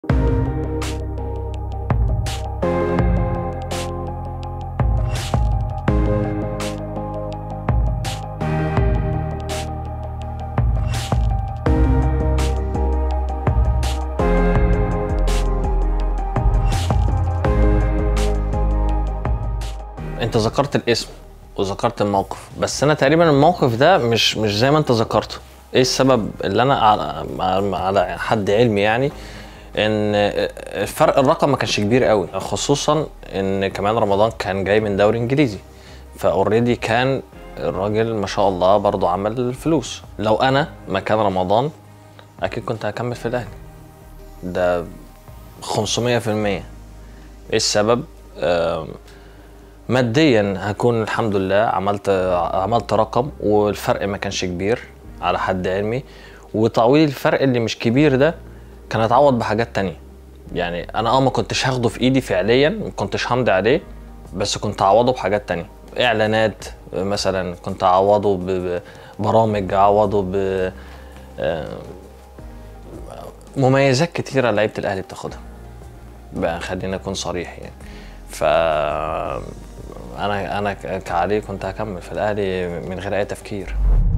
انت ذكرت الاسم وذكرت الموقف بس انا تقريبا الموقف ده مش مش زي ما انت ذكرته ايه السبب اللي انا على, على حد علمي يعني ان الفرق الرقم ما كانش كبير قوي خصوصا ان كمان رمضان كان جاي من دوري انجليزي فاوريدي كان الراجل ما شاء الله برضه عمل فلوس لو انا مكان رمضان اكيد كنت هكمل في الاهلي ده 500% ايه السبب آم، ماديا هكون الحمد لله عملت عملت رقم والفرق ما كانش كبير على حد علمي وتعويض الفرق اللي مش كبير ده كان اتعوض بحاجات تانية يعني انا اه ما كنتش هاخده في ايدي فعليا ما كنتش همضي عليه بس كنت اعوضه بحاجات تانية اعلانات مثلا كنت اعوضه ب- ببرامج اعوضه ب آه، مميزات كتيرة لعيبة الاهلي بتاخدها بقى خلينا اكون صريح يعني ف انا انا ك- كعلي كنت هكمل في الاهلي من غير اي تفكير